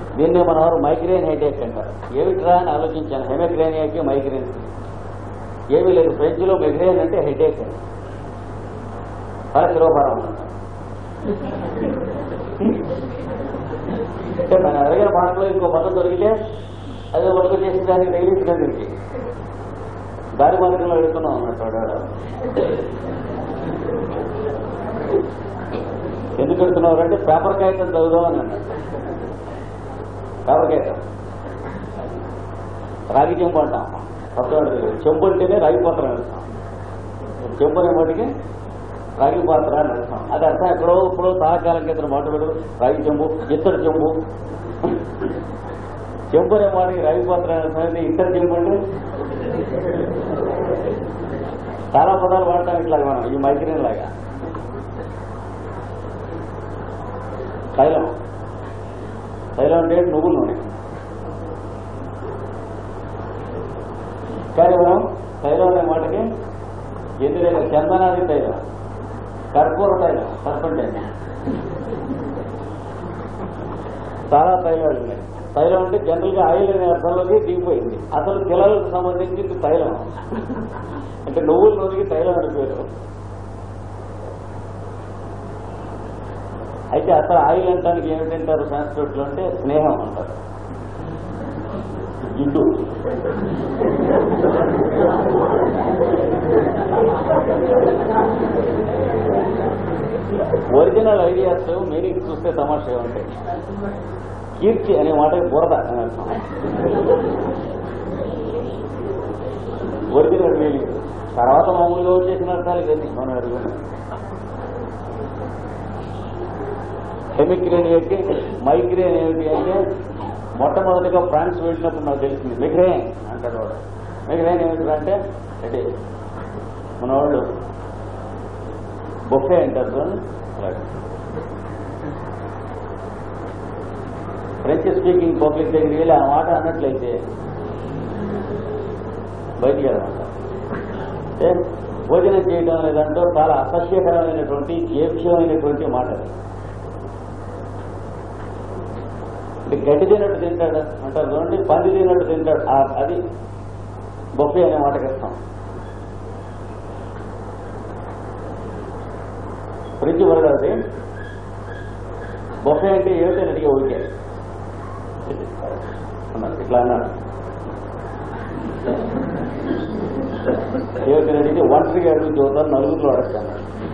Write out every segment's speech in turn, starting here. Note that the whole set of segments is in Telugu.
దీన్ని మన వారు మైగ్రేన్ హెడేక్ అంటారు ఏమిట్రా అని ఆలోచించాను హెమగ్రేనియాకి మైగ్రేన్ ఏమీ లేదు ఫ్రెంచ్లో మైగ్రేన్ అంటే హెడేక్ అని అలా శిరోభారం అంటారు అంటే మన అడిగిన భాషలో ఇంకో పదం దొరికితే అదే వర్క్ చేసి దానికి తగిలించడం దీనికి దారి మార్గంలో వెళుతున్నాం అన్నట్టు వాడు. ఎందుకు వెళ్తున్నారు అంటే పేపర్ కాగితం చదువుదాం అని అన్నాడు పేపర్ కాగితం రాగి చెంపు అంటాం పక్కన చెంపు అంటేనే రాగి పాత్ర అని అర్థం చెంపు అనే వాటికి రాగి పాత్ర అని అర్థం అది అర్థం ఎక్కడో ఇప్పుడు తాకాలం కింద మాట పెడరు రాగి చెంబు ఇత్తడి చెంబు చెంపు అనే వాటికి రాగి పాత్ర అని అర్థం అయితే ఇత్తడి చెంబు అంటే చాలా పదాలు వాడతాం ఇట్లా మనం ఈ మైగ్రేన్ లాగా తైలం తైలం అంటే నువ్వుల నూనె కానీ మనం తైలం అనే మాటకి ఎదురైన చందనాది తైలం కర్పూర తైలం సర్పంటైన చాలా తైలాలు ఉన్నాయి తైలం అంటే జనరల్ గా ఆయిల్ అనే అర్థంలోకి దిగిపోయింది అసలు పిల్లలకు సంబంధించి తైలం అంటే నువ్వుల నూనెకి తైలం అని పేరు అయితే అసలు ఆయిల్ అంటానికి ఏమిటంటారు సంస్కృతిలో అంటే స్నేహం అంటారు జిడ్డు ఒరిజినల్ ఐడియాస్ మీనింగ్ చూస్తే తమాషా ఉంటాయి కీర్తి అనే మాటకి బురద అని అర్థం ఒరిజినల్ మీనింగ్ తర్వాత మామూలుగా వచ్చేసిన అర్థాలు ఇవన్నీ మనం అడుగుతున్నాం హెమిగ్రేన్ ఏంటి మైగ్రేన్ ఏమిటి అంటే మొట్టమొదటిగా ఫ్రాన్స్ వెళ్ళినప్పుడు నాకు తెలిసింది మిగ్రేన్ అంటాడు వాడు మిగ్రేన్ ఏమిటి అంటే అంటే మన వాళ్ళు బొఫే అంటారు చూడండి అలాగే ఫ్రెంచ్ స్పీకింగ్ పబ్లిక్ దగ్గరికి వెళ్ళి ఆ మాట అన్నట్లయితే బయటికి వెళ్ళమంట అంటే భోజనం చేయడం లేదంటూ చాలా అసహ్యకరమైనటువంటి ఏప్యమైనటువంటి మాట అది. అంటే గడ్డి తిన్నట్టు తింటాడు అంటారు చూడండి పంది తిన్నట్టు తింటాడు ఆ- అది బొఫే అనే మాటకి ఇస్తాం ఫ్రిడ్జ్ వరడు అది బొఫే అంటే ఏమిటని అడిగే ఊరికే అన్నాడు ఇట్లా అన్నాడు ఏమిటని అడిగితే ఒంటరిగా అడుగు చూద్దాం నలుగురిలో అడగన్నాడు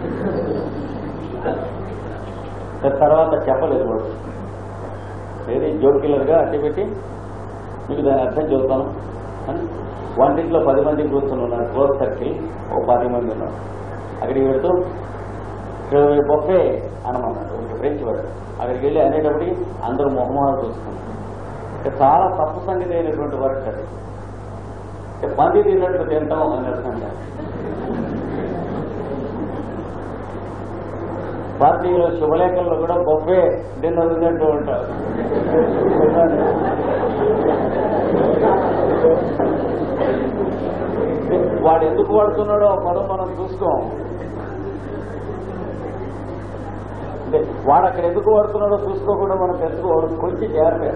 తర్వాత చెప్పలేదు వాడు ఏది జోకిల్లర్గా అట్టి పెట్టి మీకు దాని అర్థం చెబుతాను అని వంటింట్లో పది మంది కూర్చొని ఉన్నారు క్లోజ్ సర్కిల్ ఒక పది మంది ఉన్నారు అక్కడికి వెళ్తూ బొఫే అనమన్నాడు ఒక ఫ్రెంచ్ వాడు అక్కడికి వెళ్ళి అనేటప్పటికి అందరూ మొహమాలు చూస్తున్నారు అంటే చాలా తప్పు సంగతి అయినటువంటి వర్క్ అది అంటే పంది తిన్నట్లు తింటాం అని అర్థం కాదు. పార్టీలో శుభలేఖల్లో కూడా బొఫే డిన్నర్ ఉన్నట్టు ఉంటారు వాడు ఎందుకు వాడుతున్నాడో ఆ పదం మనం చూసుకోం అంటే వాడు అక్కడ ఎందుకు వాడుతున్నాడో చూసుకోకుండా మనం తెలుసుకోవడం కొంచెం జాగ్రత్త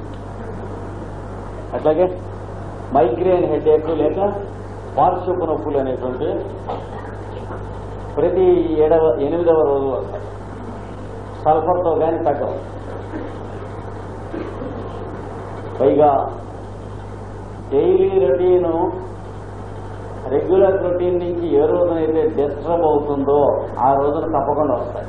అట్లాగే మైగ్రేన్ హెడేక్ లేక పార్శ్వపు నొప్పులు అనేటువంటి ప్రతి ఏడవ ఎనిమిదవ రోజు వస్తాయి సల్ఫర్తో కానీ తగ్గవు పైగా డైలీ రొటీన్ రెగ్యులర్ రొటీన్ నుంచి ఏ రోజునైతే డిస్టర్బ్ అవుతుందో ఆ రోజున తప్పకుండా వస్తాయి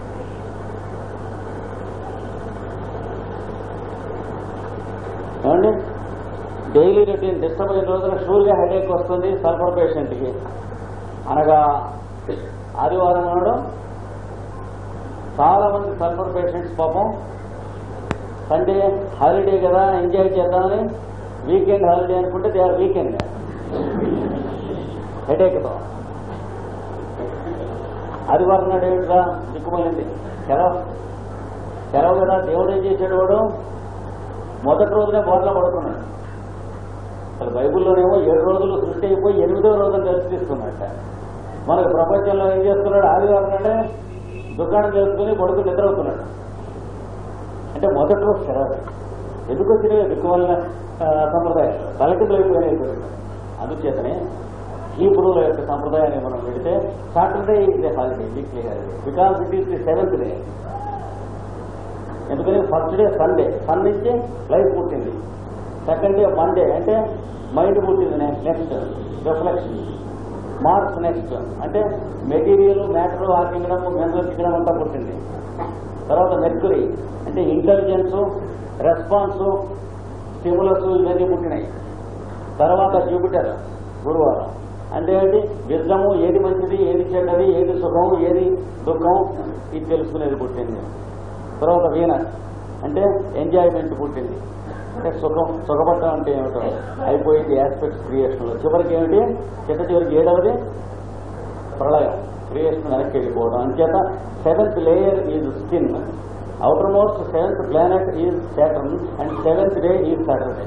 ఏమండి డైలీ రొటీన్ డిస్టర్బ్ అయిన రోజున షూర్గా హెడేక్ వస్తుంది సల్ఫర్ పేషెంట్కి అనగా ఆదివారం నాడు చాలా మంది సల్ఫర్ పేషెంట్స్ పాపం సండే హాలిడే కదా ఎంజాయ్ చేద్దామని వీకెండ్ హాలిడే అనుకుంటే దే ఆర్ వీకెండ్ హెడేక్తో ఆదివారం నాడు ఏమిట్రా దిక్కుమలింది సెలవు సెలవు కదా దేవుడు ఏం చేశాడు వాడు మొదటి రోజునే బోర్లా పడుకున్నాడు అసలు బైబిల్లోనేమో ఏడు రోజులు సృష్టి అయిపోయి ఎనిమిదో రోజులు దర్శిస్తున్నాడట మనకు ప్రపంచంలో ఏం చేస్తున్నాడు ఆదివారం అంటే దుకాణం చేసుకుని కొడుకు నిద్రవుతున్నాడు అంటే మొదటి రోజు సెలవు ఎందుకు వచ్చినాయి దిక్కువల్ల సంప్రదాయాలు తలకిందులైపోయినాయి అందుచేతనే హీబ్రూల యొక్క సంప్రదాయాన్ని మనం పెడితే Saturday is day holiday weekly holiday because it is the seventh day ఎందుకని ఫస్ట్ డే సండే సన్ నుంచి లైఫ్ పుట్టింది సెకండ్ డే మండే అంటే మైండ్ పుట్టింది నెక్స్ట్ రిఫ్లెక్షన్ మార్క్స్ నెక్స్ట్ అంటే మెటీరియల్ మ్యాటర్ ఆ కింగడం మెంటల్ కింగడం అంతా పుట్టింది తర్వాత మెర్కురీ అంటే ఇంటెలిజెన్స్ రెస్పాన్స్ స్టిములస్ ఇవన్నీ పుట్టినాయి తర్వాత జూపిటర్ గురువారం అంటే ఏంటి విజ్ఞము ఏది మంచిది ఏది చెడ్డది ఏది సుఖం ఏది దుఃఖం ఇది తెలుసుకునేది పుట్టింది తర్వాత వీనస్ అంటే ఎంజాయ్మెంట్ పుట్టింది అంటే సుఖం సుఖపడటం అంటే ఏమిటో అయిపోయింది ఆస్పెక్ట్స్ క్రియేషన్ లో చివరికి ఏమిటి చిట్ట చివరికి ఏడవది ప్రళయం క్రియేషన్ వెనక్కి వెళ్ళిపోవడం అంచేత seventh layer is skin outermost seventh planet is Saturn and seventh day is Saturday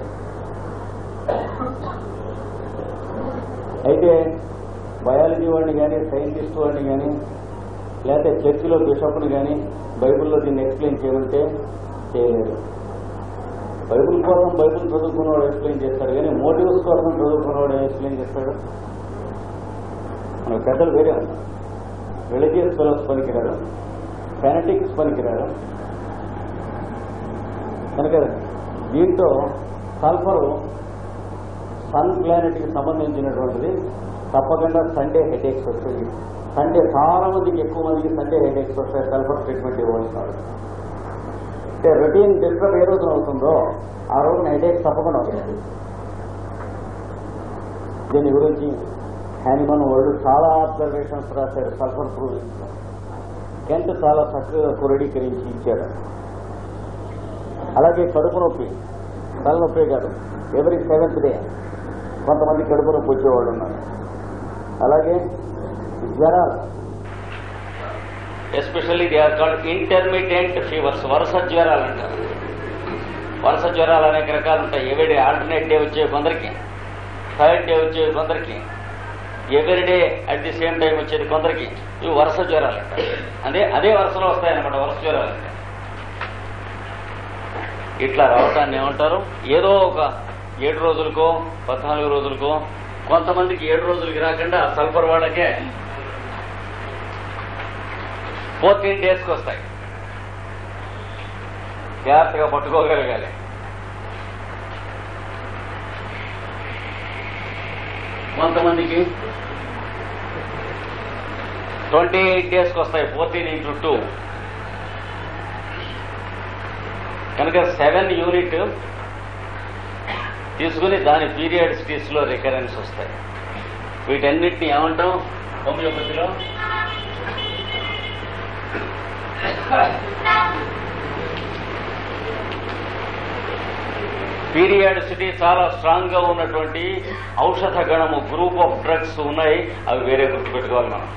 అయితే బయాలజీ వాడిని కానీ సైంటిస్ట్ వాడిని కానీ లేకపోతే చర్చిలో బిషప్ని కానీ బైబిల్లో దీన్ని ఎక్స్ప్లెయిన్ చేయమంటే చేయలేరు బైబిల్ కోసం బైబిల్ చదువుకున్నవాడు ఎక్స్ప్లెయిన్ చేస్తాడు కానీ మోటివ్స్ కోసం చదువుకున్నవాడు ఏం ఎక్స్ప్లెయిన్ చేస్తాడు మన పెద్దలు వేరే ఉన్నారు రిలీజియస్ ఫెలోస్ పనికిరారు ఫెనటిక్స్ పనికిరారు కనుక దీంతో సల్ఫరు సన్ ప్లానెట్ కి సంబంధించినటువంటిది తప్పకుండా సండే హెడేక్స్ వస్తుంది సండే చాలా మందికి ఎక్కువ మందికి సండే హెడేక్స్ వస్తాయి సల్ఫర్ ట్రీట్మెంట్ ఇవ్వాల్సిన వాళ్ళు. అంటే రొటీన్ డిస్టర్బ్ ఏ రోజున అవుతుందో ఆ రోజున హెడేక్ తప్పకుండా వస్తుంది దీని గురించి హ్యానిమన్ వాళ్ళు చాలా అబ్జర్వేషన్స్ రాశారు సల్ఫర్ ప్రూవింగ్ కెంట్ చాలా చక్కగా క్రోడీకరించి ఇచ్చాడు అలాగే కడుపు నొప్పి తలనొప్పి కాదు ఎవరి సెవెంత్ డే కొంతమంది కడుపు నొప్పి వచ్చేవాళ్ళు ఉన్నారు అలాగే జ్వరాలు especially they are called intermediate fevers వరుస జ్వరాలు అంటారు వరుస జ్వరాలు అనేక రకాలు ఉంటాయి ఎవరి ఆల్టర్నేట్ డే వచ్చే కొందరికి థర్డ్ డే వచ్చే కొందరికి ఎవరి day at the same time వచ్చేది కొందరికి ఇవి వరుస జ్వరాలు అంటారు అదే అదే వరుసలో వస్తాయన్నమాట వరుస జ్వరాలు అంటే ఇట్లా రావటాన్ని ఏమంటారు ఏదో ఒక ఏడు రోజులకో పద్నాలుగు రోజులకో కొంతమందికి ఏడు రోజులకి రాకుండా సల్ఫర్ వాళ్ళకే ఫోర్టీన్ డేస్కి వస్తాయి జాగ్రత్తగా పట్టుకోగలగాలి కొంతమందికి ట్వంటీ ఎయిట్ డేస్కి వస్తాయి ఫోర్టీన్ ఇంటూ టూ కనుక సెవెన్ యూనిట్ తీసుకుని దాని పీరియడ్స్ లో రికరెన్స్ వస్తాయి వీటన్నిటిని ఏమంటాం హోమియోపతిలో పీరియాడిసిటీ చాలా స్ట్రాంగ్ గా ఉన్నటువంటి ఔషధ గణము గ్రూప్ ఆఫ్ డ్రగ్స్ ఉన్నాయి అవి వేరే గుర్తుపెట్టుకోవాలి మనం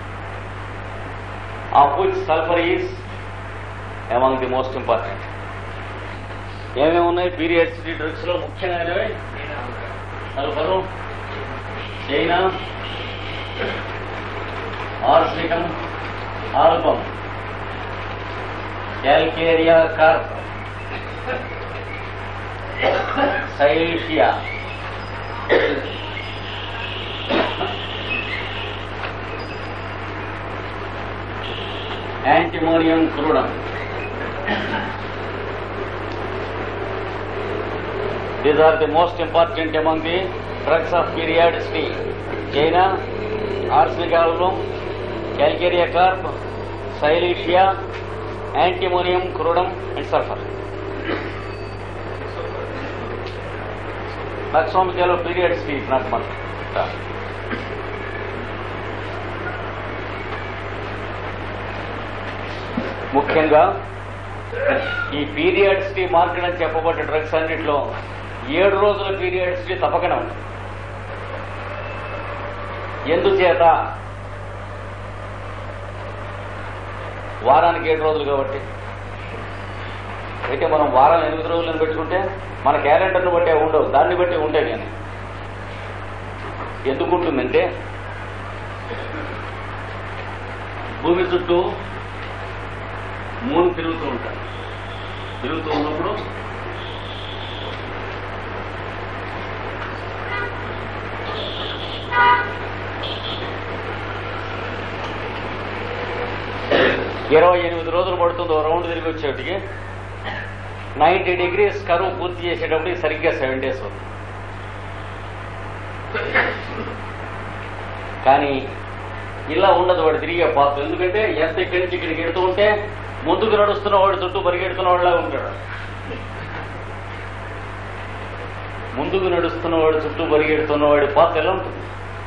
of which sulphur is among the most important ఏమేమి ఉన్నాయి పీరియాడిసిటీ డ్రగ్స్ లో ముఖ్యమైనవి sulphur China arsenicum album calcarea carb సైషియా antimonium crudum These are the most important among the drugs of periodicity. China, arsenic album, calcarea carp, silesia, antimonium, crudum and sulfur. Taxonomical periodicity is not much. ముఖ్యంగా ఈ పీరియడ్స్ ని మార్కెట్ అని చెప్పబడ్డ డ్రగ్స్ అన్నింటిలో ఏడు రోజుల పీరియడ్స్ ని తప్పకనే ఉంది ఎందుచేత వారానికి ఏడు రోజులు కాబట్టి అయితే మనం వారాలు ఎనిమిది రోజులను పెట్టుకుంటే మన క్యాలెండర్ను బట్టే ఉండవు దాన్ని బట్టి ఉంటాయి కానీ ఎందుకు ఉంటుందంటే భూమి చుట్టూ మూడు తిరుగుతూ ఉంటారు తిరుగుతూ ఉన్నప్పుడు ఇరవై ఎనిమిది రోజులు పడుతుంది ఓ రౌండ్ తిరిగి వచ్చేటికి నైంటీ డిగ్రీస్ కరువు పూర్తి చేసేటప్పుడు సరిగ్గా సెవెన్ డేస్ అవుతుంది కానీ ఇలా ఉండదు వాడు తిరిగే పాత్ర ఎందుకంటే ఎంత ఇక్కడి నుంచి ఇక్కడికి ఎడుతూ ఉంటే ముందుకు నడుస్తున్న వాడు చుట్టూ పరిగెడుతున్న వాళ్ళ ఉంటాడు ముందుకు నడుస్తున్న వాడు చుట్టూ పరిగెడుతున్న వాడి పాత్ర ఎలా ఉంటుంది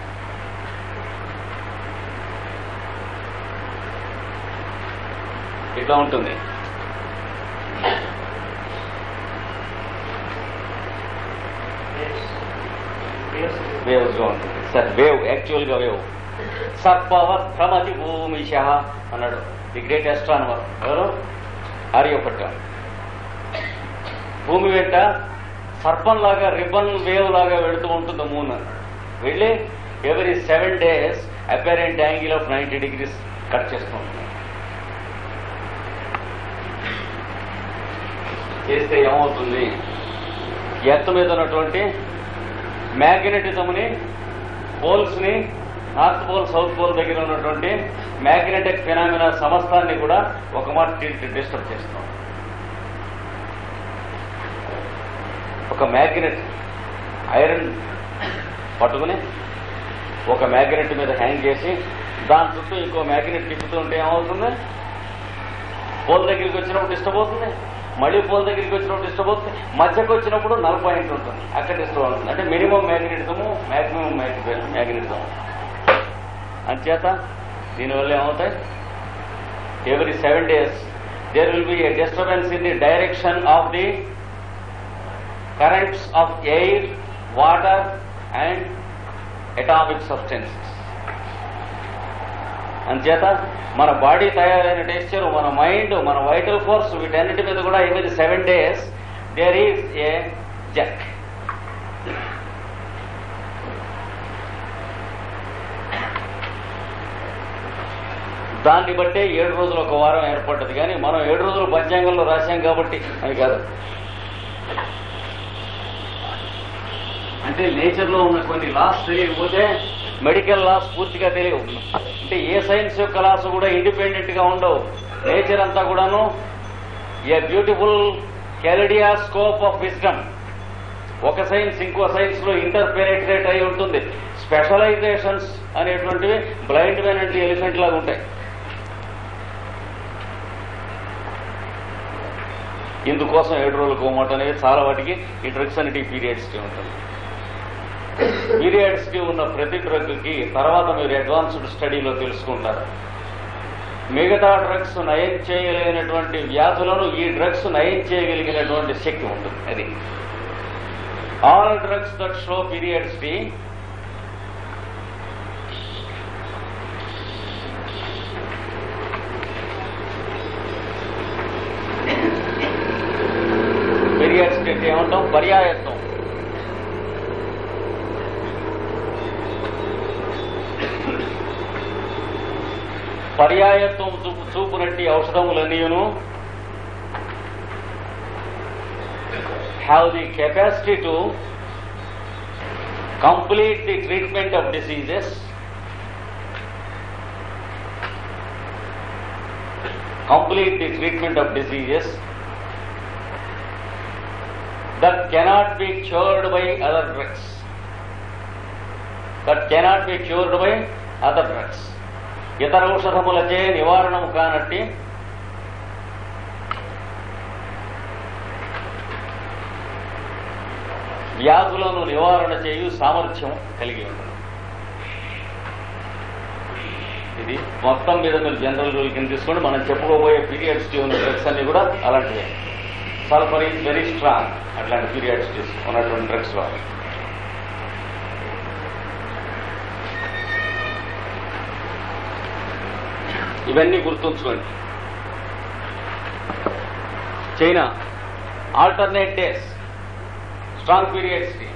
ఇట్లా ఉంటుంది వేవ్స్ గా ఉంటుంది సార్ వేవ్ యాక్చువల్ గా వేవ్ సర్పవత్ భ్రమతి భూమిష అన్నాడు ది గ్రేట్ ఎస్ట్రానమర్ ఎవరు ఆర్యభట్ట భూమి వెంట సర్పంలాగా రిబన్ వేవ్ లాగా వెళుతూ ఉంటుంది మూన్ వెళ్ళి every seven days apparent angle of ninety degrees cut చేస్తూ ఉంటుంది చేస్తే ఏమవుతుంది ఎర్త్ మీద ఉన్నటువంటి మ్యాగ్నెటిజంని పోల్స్ ని నార్త్ పోల్ సౌత్ పోల్ దగ్గర ఉన్నటువంటి మ్యాగ్నెటిక్ ఫినామినా సమస్తాన్ని కూడా ఒక మాట డిస్టర్బ్ చేస్తాం ఒక మ్యాగ్నెట్ ఐరన్ పట్టుకుని ఒక మ్యాగ్నెట్ మీద హ్యాంగ్ చేసి దాని చుట్టూ ఇంకో మ్యాగ్నెట్ తిప్పుతూ ఉంటే ఏమవుతుంది పోల్ దగ్గరికి వచ్చినప్పుడు డిస్టర్బ్ అవుతుంది మళ్ళీ పోల్ దగ్గరికి వచ్చినప్పుడు డిస్టర్బ్ అవుతుంది మధ్యకు వచ్చినప్పుడు నల్ పాయింట్ ఉంటుంది అక్కడ డిస్టర్బ్ అవుతుంది అంటే మినిమం మ్యాగ్నెటిజము మ్యాక్సిమం మ్యాగ్నెటిజం అంచేత దీనివల్ల ఏమవుతాయి every seven days there will be a disturbance in the direction of the currents of air water and atomic substances అంచేత మన బాడీ తయారైన టెక్స్చర్ మన మైండ్ మన వైటల్ ఫోర్స్ వీటన్నిటి మీద కూడా ఎనిమిది seven days there is a జక్ దాన్ని బట్టే ఏడు రోజులు ఒక వారం ఏర్పడ్డది కానీ మనం ఏడు రోజులు పంచాంగంలో రాశాం కాబట్టి అది కాదు అంటే నేచర్ లో ఉన్న కొన్ని లాస్ తెలియకపోతే మెడికల్ లాస్ పూర్తిగా తెలియవు అంటే ఏ సైన్స్ యొక్క లాస్ కూడా ఇండిపెండెంట్ గా ఉండవు నేచర్ అంతా కూడాను a beautiful kaleidoscope of wisdom ఒక సైన్స్ ఇంకో సైన్స్ లో ఇంటర్ పెనేట్రేట్ అయి ఉంటుంది స్పెషలైజేషన్స్ అనేటువంటివి బ్లైండ్ మ్యాన్ అంటే ఎలిఫెంట్ లాగా ఉంటాయి ఇందుకోసం ఏడు రోజులు కోమట అనేది చాలా వాటికి ఈ డ్రగ్స్ అనేటి పీరియడ్స్ కి ఉంటుంది పీరియడ్స్ కి ఉన్న ప్రతి డ్రగ్ కి తర్వాత మీరు అడ్వాన్స్డ్ స్టడీలో తెలుసుకుంటారు మిగతా డ్రగ్స్ నయం చేయలేనటువంటి వ్యాధులను ఈ డ్రగ్స్ నయం చేయగలిగినటువంటి శక్తి ఉంటుంది అది all drugs that show periods కి పీరియడ్స్ కి ఏమంటాం పర్యాయత్వం పర్యాయత్వం చూపు చూపునట్టి ఔషధములన్నీను have the capacity to complete the treatment of diseases complete the treatment of diseases that cannot be cured by other drugs. That cannot be cured by other drugs. ఇతర ఔషధములచే నివారణము కానట్టి వ్యాధులను నివారణ చేయు సామర్థ్యం కలిగి ఉంటుంది ఇది మొత్తం మీద మీరు జనరల్ రూల్ కింద తీసుకోండి మనం చెప్పుకోబోయే పీరియడ్స్ ఉన్న డ్రగ్స్ అన్ని కూడా అలాంటివే సల్ఫర్ ఈజ్ వెరీ స్ట్రాంగ్ అట్లాంటి పీరియడ్స్ ఉన్నటువంటి డ్రగ్స్ లో ఇవన్నీ గుర్తుంచుకోండి China alternate days strong periods కి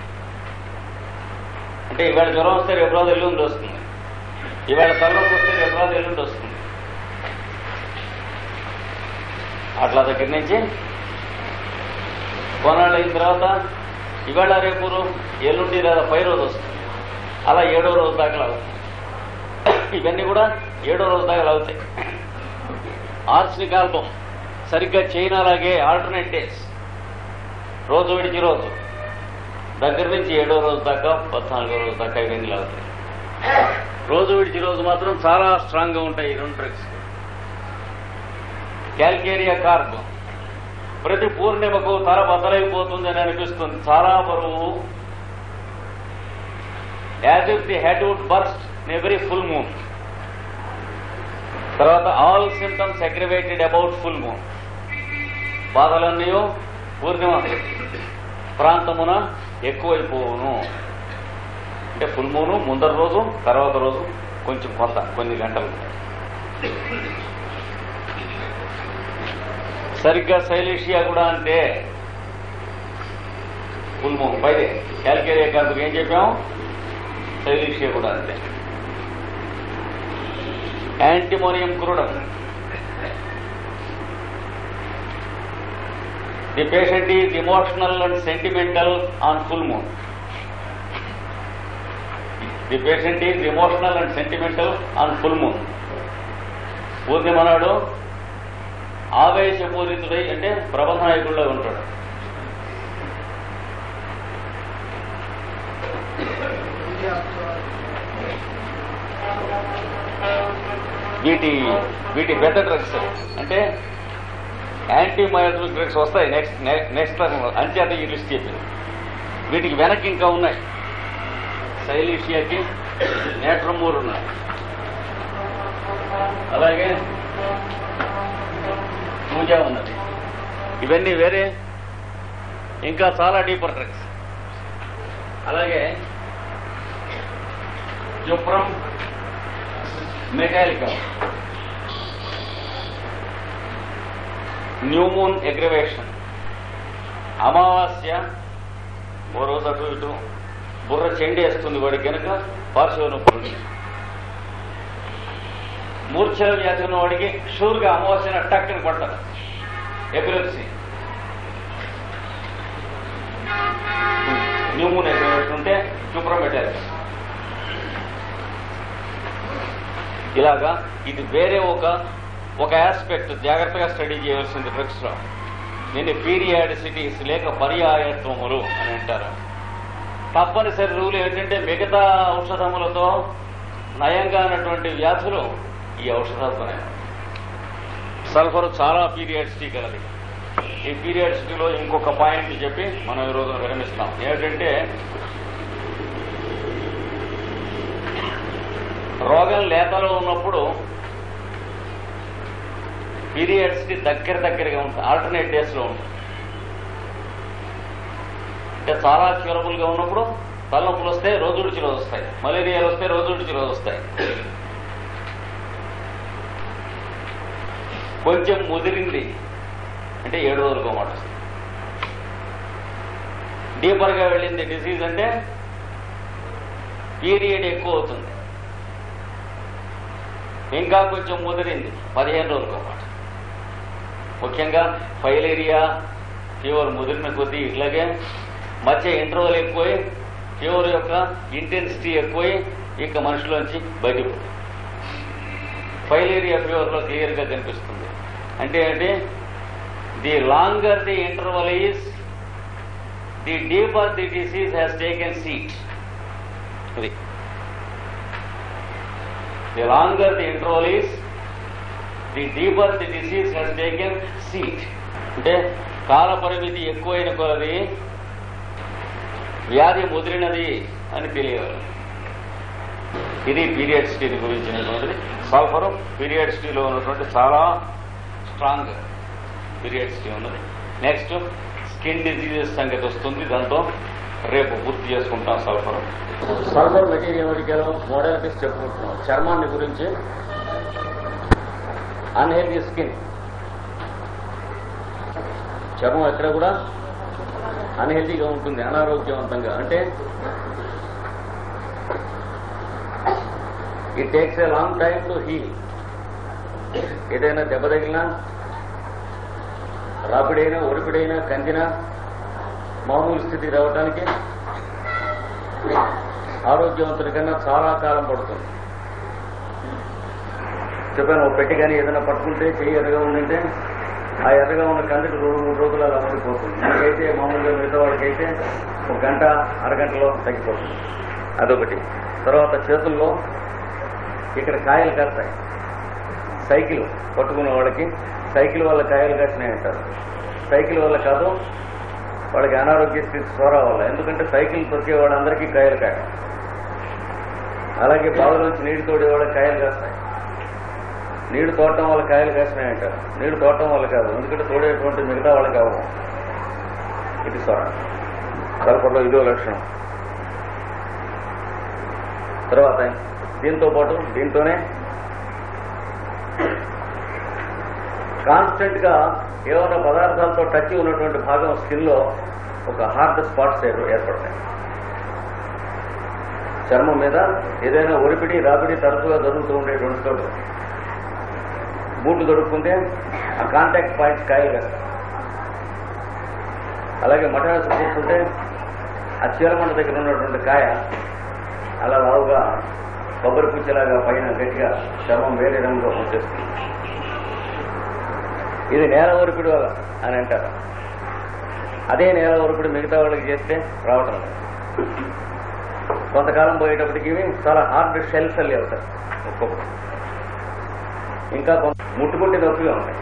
అంటే ఇవాళ జ్వరం వస్తే రేపు రోజు ఎల్లుండి వస్తుంది ఇవాళ తలలోకి వస్తే రేపు రోజు ఎల్లుండి వస్తుంది అట్లా దగ్గర నుంచి కొనాళ్ళు అయిన తర్వాత ఇవాళ రేపు ఎల్లుండి లేదా పై రోజు వస్తుంది అలా ఏడో రోజు దాకా అవుతుంది ఇవన్నీ కూడా ఏడో రోజు దాకా అవుతాయి ఆర్సనిక్ ఆల్బమ్ సరిగ్గా చైనాలాగే ఆల్టర్నేట్ డేస్ రోజు విడిచి రోజు దగ్గర నుంచి ఏడో రోజు దాకా పద్నాలుగో రోజు దాకా ఇవన్నీ లాగుతాయి రోజు విడిచి రోజు మాత్రం చాలా స్ట్రాంగ్ గా ఉంటాయి ఈ రెండు డ్రగ్స్ క్యాల్కేరియా కార్బ్ ప్రతి పూర్ణిమకు తల బద్దలైపోతుంది అని అనిపిస్తుంది చాలా బరువు as if the head would burst every full moon తర్వాత all symptoms aggravated about full moon బాధలన్నీ పూర్ణిమ ప్రాంతమున ఎక్కువైపోవును అంటే ఫుల్ మూను ముందర రోజు తర్వాత రోజు కొంచెం కొంత కొన్ని గంటలు సరిగ్గా శైలేషియా కూడా అంటే ఫుల్ మూన్ పైదే క్యాల్కేరియా కార్డుకు ఏం చెప్పాము శైలేషియా కూడా అంతే antimonium crudum the patient is emotional and sentimental on full moon the patient is emotional and sentimental on full moon పూర్ణిమ నాడు ఆవేశపూరితుడై అంటే ప్రబంధ నాయకుల్లో ఉంటాడు వీటి వీటి పెద్ద డ్రగ్స్ అంటే యాంటీమయోటిక్ డ్రగ్స్ వస్తాయి నెక్స్ట్ నెక్స్ట్ అంచేత ఈ లిస్ట్ చెప్పింది వీటికి వెనక్కి ఇంకా ఉన్నాయి సైలీషియాకి నేట్రమూర్ ఉన్నాయి అలాగే పూజా ఉన్నది ఇవన్నీ వేరే ఇంకా చాలా డీపర్ డ్రగ్స్ అలాగే జుప్రం మెటాలికా న్యూమూన్ ఎగ్రివేషన్ అమావాస్య ఓ రోజు అటు ఇటు బుర్ర చెండేస్తుంది వాడి కనుక పార్శ్వ నొప్పులు మూర్ఛల వ్యాధి ఉన్న వాడికి షూర్గా అమావాస్యన టక్కని పట్టదు ఎపిలెప్సీ న్యూమూన్ ఎగ్రివేషన్ ఉంటే చూప్రం పెట్టారు ఇలాగా ఇది వేరే ఒక ఒక ఆస్పెక్ట్ జాగ్రత్తగా స్టడీ చేయవలసింది డ్రగ్స్ లో దీన్ని పీరియాడిసిటీస్ లేక పర్యాయత్వములు అని అంటారు తప్పనిసరి రూల్ ఏంటంటే మిగతా ఔషధములతో నయంగా ఉన్నటువంటి వ్యాధులు ఈ ఔషధాలతోనే సల్ఫర్ చాలా పీరియాడిసిటీ కలది ఈ పీరియాడిసిటీలో ఇంకొక పాయింట్ చెప్పి మనం ఈ రోజు విరమిస్తాం ఏమిటంటే రోగం లేతలో ఉన్నప్పుడు పీరియడ్స్ కి దగ్గర దగ్గరగా ఉంటుంది ఆల్టర్నేట్ డేస్ లో ఉంటుంది అంటే చాలా క్యూరబుల్ గా ఉన్నప్పుడు తలనొప్పులు వస్తే రోజు విడిచి రోజు వస్తాయి మలేరియాలు వస్తే రోజు విడిచి రోజు వస్తాయి కొంచెం ముదిరింది అంటే ఏడు రోజులకు మాట వస్తుంది డీపర్ గా వెళ్ళింది డిసీజ్ అంటే పీరియడ్ ఎక్కువ అవుతుంది ఇంకా కొంచెం ముదిరింది పదిహేను రోజులకు మాట ముఖ్యంగా ఫైలేరియా ఫీవర్ ముదిరిన కొద్దీ ఇట్లాగే మధ్య ఇంటర్వల్ ఎక్కువై ఫీవర్ యొక్క ఇంటెన్సిటీ ఎక్కువై ఇక మనుషులోంచి బయటకు ఫైలేరియా ఫీవర్లో క్లియర్గా కనిపిస్తుంది అంటే ఏంటి the longer the interval is the deeper the disease has taken seat అది the longer the interval is the deeper the disease has taken seat అంటే కాల పరిమితి ఎక్కువైన కొలది వ్యాధి ముదిరినది అని తెలియాలి ఇది పీరియడ్ స్టీల్ గురించినటువంటిది సల్ఫర్ పీరియడ్ స్టీలో ఉన్నటువంటి చాలా స్ట్రాంగ్ పీరియడ్ స్టీల్ ఉన్నది నెక్స్ట్ స్కిన్ డిసీజెస్ సంగతి వస్తుంది దాంతో రేపు పూర్తి చేసుకుంటాం సల్ఫర్ సల్ఫర్ మెటీరియల్ మోడాలిటీస్ చెప్పుకుంటున్నాం చర్మాన్ని గురించి అన్హెల్దీ స్కిన్ చర్మం ఎక్కడ కూడా అన్హెల్దీగా ఉంటుంది అనారోగ్యవంతంగా అంటే it takes a long time to heal ఏదైనా దెబ్బ తగిలినా రాపిడైనా ఒడిపిడైనా కందినా మామూలు స్థితికి రావడానికి ఆరోగ్యవంతుడి కన్నా చాలా కాలం పడుతుంది చెప్పాను ఒక పెట్టి కానీ ఏదైనా పట్టుకుంటే చెయ్యి ఎర్రగా ఉందంటే ఆ ఎర్రగా ఉన్న కందికి రెండు మూడు రోజులు అలా పడిపోతుంది మనకైతే మామూలుగా మిగతా వాళ్ళకైతే ఒక గంట అరగంటలో తగ్గిపోతుంది అదొకటి తర్వాత చేతుల్లో ఇక్కడ కాయలు కాస్తాయి సైకిల్ పట్టుకున్న వాళ్ళకి సైకిల్ వల్ల కాయలు కాసినాయి అంటారు సైకిల్ వల్ల కాదు వాళ్ళకి అనారోగ్య స్థితి సోరా వల్ల ఎందుకంటే సైకిల్ తొక్కే వాళ్ళందరికీ కాయలు కాయ అలాగే బావిలోంచి నీళ్లు తోడే వాళ్ళకి కాయలు కాస్తాయి నీళ్లు తోడటం వల్ల కాయలు కాసినాయి అంటారు నీళ్లు తోడటం వల్ల కాదు ఎందుకంటే తోడేటువంటి మిగతా వాళ్ళకి అవ్వవు ఇది సోర కలపడలో ఇదో లక్షణం తర్వాత దీంతో పాటు దీంతోనే కాన్స్టెంట్ గా ఏమైనా పదార్థాలతో టచ్ ఉన్నటువంటి భాగం స్కిన్ లో ఒక హార్డ్ స్పాట్స్ ఏర్- ఏర్పడతాయి చర్మం మీద ఏదైనా ఒడిపిడి రాపిడి తరచుగా జరుగుతూ ఉండేటువంటి చోటు బూట్లు దొరుకుతుంటే ఆ కాంటాక్ట్ పాయింట్స్ కాయలు కాస్తాయి అలాగే మటన్ కూర్చుంటే ఆ చీలమండ దగ్గర ఉన్నటువంటి కాయ అలా లావుగా కొబ్బరి పుచ్చలాగా పైన గట్టిగా చర్మం వేరే రంగులో వచ్చేస్తుంది ఇది నేల ఒరిపిడి వల్ల అని అంటారు అదే నేల ఒరిపిడి మిగతా వాళ్ళకి చేస్తే రావటం లేదు కొంతకాలం పోయేటప్పటికి ఇవి చాలా హార్డ్ షెల్స్ అల్లి అవుతాయి ఒక్కొక్కటి ఇంకా కొంత ముట్టుకుంటే నొప్పిగా ఉంటాయి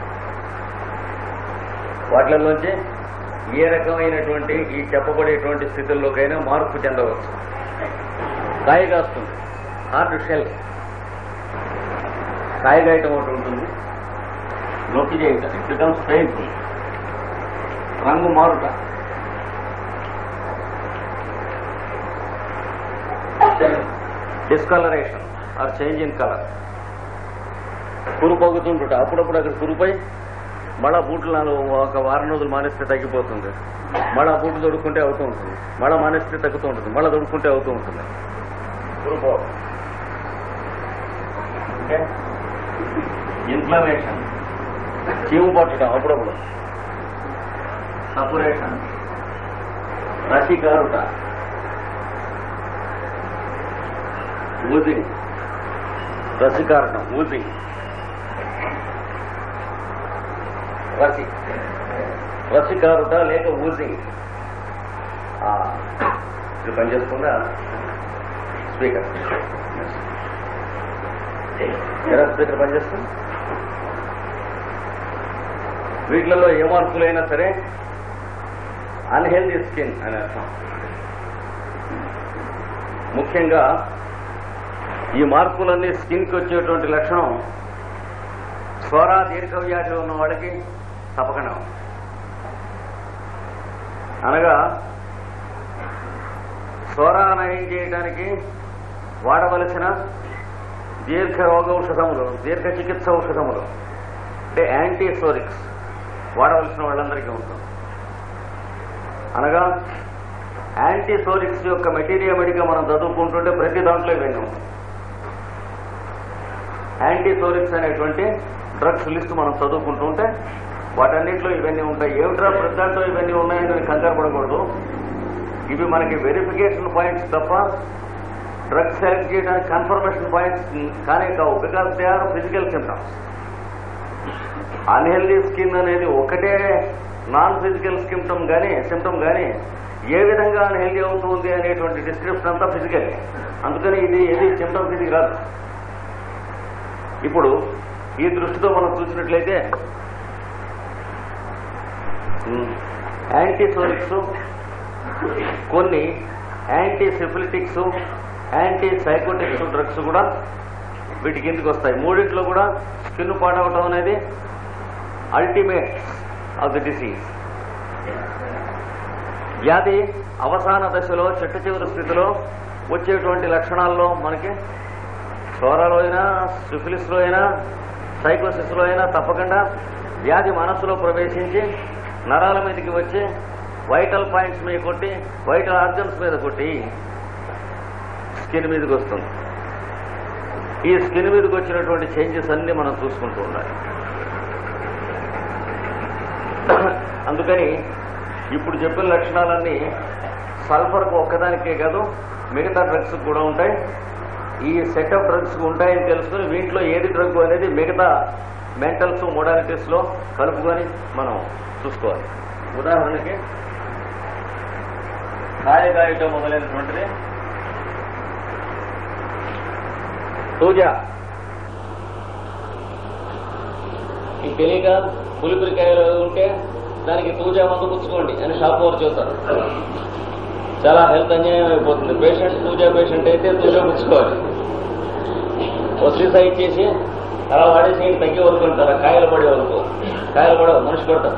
వాటిలోంచి ఏ రకమైనటువంటి ఈ చెప్పబడేటువంటి స్థితుల్లోకైనా మార్పు చెందవచ్చు కాయ కాస్తుంది హార్డ్ షెల్ కాయ గాయటం ఒకటి ఉంటుంది నొక్కి చేయటం ఇట్ బికమ్స్ పెయిన్ఫుల్ రంగు మారుట discolouration or change in colour కురు పొగుతుంటుట అప్పుడప్పుడు అక్కడ కురుపై మళ్ళా బూట్లు నాలుగు ఒక వారం రోజులు మానేస్తే తగ్గిపోతుంది మళ్ళా బూట్లు తొడుక్కుంటే అవుతూ ఉంటుంది మళ్ళా మానేస్తే తగ్గుతూ ఉంటుంది మళ్ళా తొడుక్కుంటే అవుతూ ఉంటుంది కురుపో ఓకే ఇన్ఫ్లమేషన్ చీము పట్టడం అప్పుడప్పుడు సపురేషన్ రసికారుట ఊజింగ్ రసికారటం ఊజింగ్ రసి రసికారుట లేక ఊజింగ్ ఆ, ఇది పనిచేస్తుందా స్పీకర్ ఎలా స్పీకర్ పనిచేస్తుంది వీటిలలో ఏ మార్పులైనా సరే అన్హెల్దీ స్కిన్ అని అర్థం ముఖ్యంగా ఈ మార్పులన్నీ స్కిన్కి వచ్చేటువంటి లక్షణం స్వర దీర్ఘవ్యాధి ఉన్న వాళ్ళకి తప్పకుండా ఉంది. అనగా స్వర నయం చేయడానికి వాడవలసిన దీర్ఘ రోగౌషధములు దీర్ఘ చికిత్స ఔషధములు అంటే యాంటీసోరిక్స్ వాడవలసిన వాళ్ళందరికీ ఉంటుంది అనగా యాంటీసోరిక్స్ యొక్క మెటీరియల్ మనం చదువుకుంటుంటే ప్రతి దాంట్లో ఇవన్నీ ఉంటాయి యాంటీసోరిక్స్ అనేటువంటి డ్రగ్స్ లిస్ట్ మనం చదువుకుంటూ ఉంటే వాటన్నింటిలో ఇవన్నీ ఉంటాయి ఏమిట్రా ప్రతి దాంట్లో ఇవన్నీ ఉన్నాయని నేను కంగారు పడకూడదు ఇవి మనకి వెరిఫికేషన్ పాయింట్స్ తప్ప డ్రగ్స్ సెలెక్ట్ చేయడానికి కన్ఫర్మేషన్ పాయింట్స్ కానే కావు because they are physical symptoms unhealthy skin అనేది ఒకటే నాన్ ఫిజికల్ సిమ్టమ్ కానీ సిమ్టమ్ కానీ ఏ విధంగా అన్హెల్దీ అవుతుంది అనేటువంటి డిస్క్రిప్షన్ అంతా ఫిజికల్ అందుకని ఇది ఏది సిమ్టమ్స్ ఇది రాదు ఇప్పుడు ఈ దృష్టితో మనం చూసినట్లయితే యాంటీసోరిక్స్ కొన్ని antisyphilitics antisycotics drugs కూడా వీటి కిందకి వస్తాయి మూడింట్లో కూడా స్కిన్ పాడవటం అనేది అల్టిమేట్ ఆఫ్ ది డిసీజ్ వ్యాధి అవసాన దశలో చెట్ట చివరి స్థితిలో వచ్చేటువంటి లక్షణాల్లో మనకి క్షోరాలో అయినా సిఫిలిస్లో అయినా సైకోసిస్లో అయినా తప్పకుండా వ్యాధి మనస్సులో ప్రవేశించి నరాల మీదకి వచ్చి వైటల్ పాయింట్స్ మీద కొట్టి వైటల్ ఆర్గన్స్ మీద కొట్టి స్కిన్ మీదకి వస్తుంది ఈ స్కిన్ మీదకి వచ్చినటువంటి చేంజెస్ అన్ని మనం చూసుకుంటూ ఉండాలి అందుకని ఇప్పుడు చెప్పిన లక్షణాలన్నీ సల్ఫర్కు ఒక్కదానికే కాదు మిగతా డ్రగ్స్ కూడా ఉంటాయి ఈ సెట్ ఆఫ్ డ్రగ్స్ ఉంటాయని తెలుసుకుని వీటిలో ఏది డ్రగ్ అనేది మిగతా మెంటల్స్ మోడాలిటీస్ లో కలుపుకొని మనం చూసుకోవాలి ఉదాహరణకి కాయగాయటం మొదలైనటువంటిది పూజ మీకు తెలియక పులిపురికాయలు ఉంటే దానికి తూజా మందు పుచ్చుకోండి అని షాప్ వారు చెబుతారు చాలా హెల్త్ అన్యాయం అయిపోతుంది పేషెంట్ తూజా పేషెంట్ అయితే తూజా పుచ్చుకోవాలి ఓ సీసా ఇచ్చేసి అలా వాడేసి ఇంక తగ్గి వదులుకుంటారు కాయలు పడే వరకు కాయలు పడవు మనిషి కొడతారు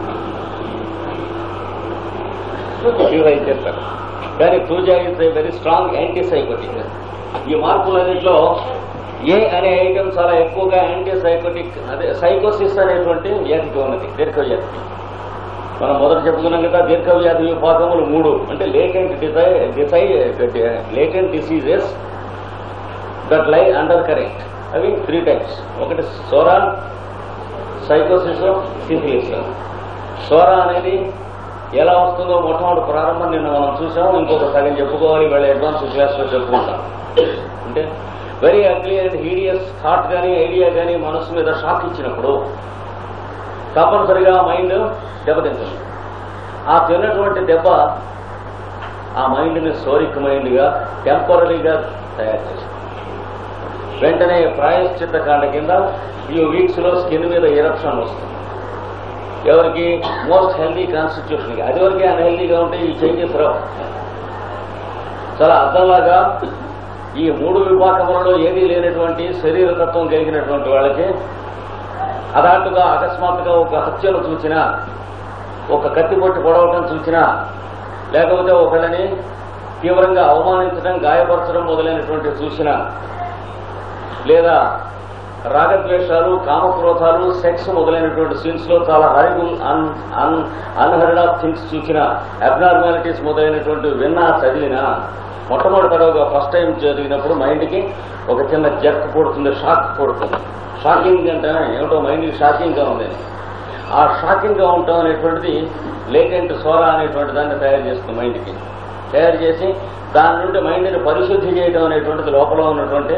క్యూర్ ఇచ్చేస్తారు కానీ thuja is a very strong antisycotic ఈ మార్పులన్నింటిలో ఏ అనే ఐటమ్ చాలా ఎక్కువగా యాంటీ సైకోటిక్ అదే సైకోసిస్ అనేటువంటి వ్యాధికి ఉన్నది దీర్ఘవ్యాధి మనం మొదట చెప్పుకున్నాం కదా దీర్ఘవ్యాధి విభాగములు మూడు అంటే లేటెంట్ డిసై డిసై latent diseases that lie under current అవి త్రీ టైప్స్ ఒకటి సోరా సైకోసిస్ సిఫిలిస్ సోరా అనేది ఎలా వస్తుందో మొట్టమొదటి ప్రారంభం నిన్న మనం చూసాం ఇంకొక సగం చెప్పుకోవాలి వీళ్ళ అడ్వాన్స్ క్లాస్లో చెప్పుకుంటాం అంటే very ugly and hideous thought కానీ ఐడియా కానీ మనసు మీద షాక్ ఇచ్చినప్పుడు తప్పనిసరిగా మైండ్ దెబ్బతింటుంది ఆ తిన్నటువంటి దెబ్బ ఆ మైండ్ని సోరిక్ మైండ్గా టెంపరీగా తయారు చేస్తుంది వెంటనే ప్రాయశ్చిత్త కాండ కింద ఈ వీక్స్ లో స్కిన్ మీద ఎరప్షన్ వస్తుంది ఎవరికి మోస్ట్ హెల్దీ కాన్స్టిట్యూషన్ అది వరకే అన్హెల్దీగా ఉంటే ఈ చేంజెస్ రావు చాలా అర్థంలాగా ఈ మూడు విభాగములలో ఏదీ లేనటువంటి శరీరతత్వం కలిగినటువంటి వాళ్ళకి హఠాత్తుగా అకస్మాత్తుగా ఒక హత్యను చూసినా ఒక కత్తి పొట్టి పొడవటం చూసినా లేకపోతే ఒకళ్ళని తీవ్రంగా అవమానించడం గాయపరచడం మొదలైనటువంటి చూసినా లేదా రాగద్వేషాలు కామక్రోధాలు సెక్స్ మొదలైనటువంటి సీన్స్ లో చాలా horrible un un unheard of things చూసిన అబ్నార్మాలిటీస్ మొదలైనటువంటి విన్నా చదివినా మొట్టమొదటి తడవగా ఫస్ట్ టైం జరిగినప్పుడు మైండ్కి ఒక చిన్న జర్క్ పుడుతుంది షాక్ పుడుతుంది షాకింగ్ అంటే ఏమిటో మైండ్కి షాకింగ్గా ఉంది ఆ షాకింగ్గా ఉండటం అనేటువంటిది లేటెంట్ సోరా అనేటువంటి దాన్ని తయారు చేస్తుంది మైండ్కి తయారు చేసి దాని నుండి మైండ్ని పరిశుద్ధి చేయడం అనేటువంటిది లోపల ఉన్నటువంటి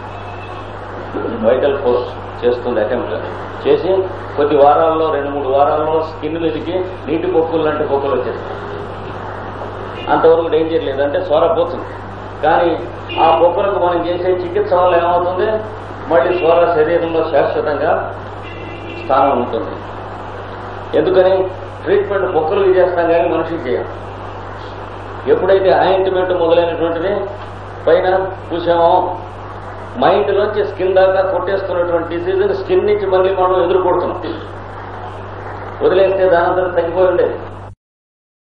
వైటల్ ఫోర్స్ చేస్తుంది అటెంప్ట్ చేసి కొద్ది వారాల్లో రెండు మూడు వారాల్లో స్కిన్ మీదకి నీటి పొక్కులు లాంటి పొక్కులు వచ్చేస్తాయి అంతవరకు డేంజర్ లేదంటే సోర పోతుంది కానీ ఆ పొక్కులకు మనం చేసే చికిత్స వల్ల ఏమవుతుంది మళ్ళీ సోర శరీరంలో శాశ్వతంగా స్థానం ఉంటుంది ఎందుకని ట్రీట్మెంట్ పొక్కులు చేస్తాం కానీ మనిషికి చేయం ఎప్పుడైతే ఆయింట్మెంట్ మొదలైనటువంటిది పైన చూసామో మైండ్ నుంచి స్కిన్ దాకా కొట్టేస్తున్నటువంటి డిసీజ్ స్కిన్ నుంచి మళ్ళీ మనం ఎదుర్కొడుతున్నాం వదిలేస్తే దానంతా తగ్గిపోయి ఉండేది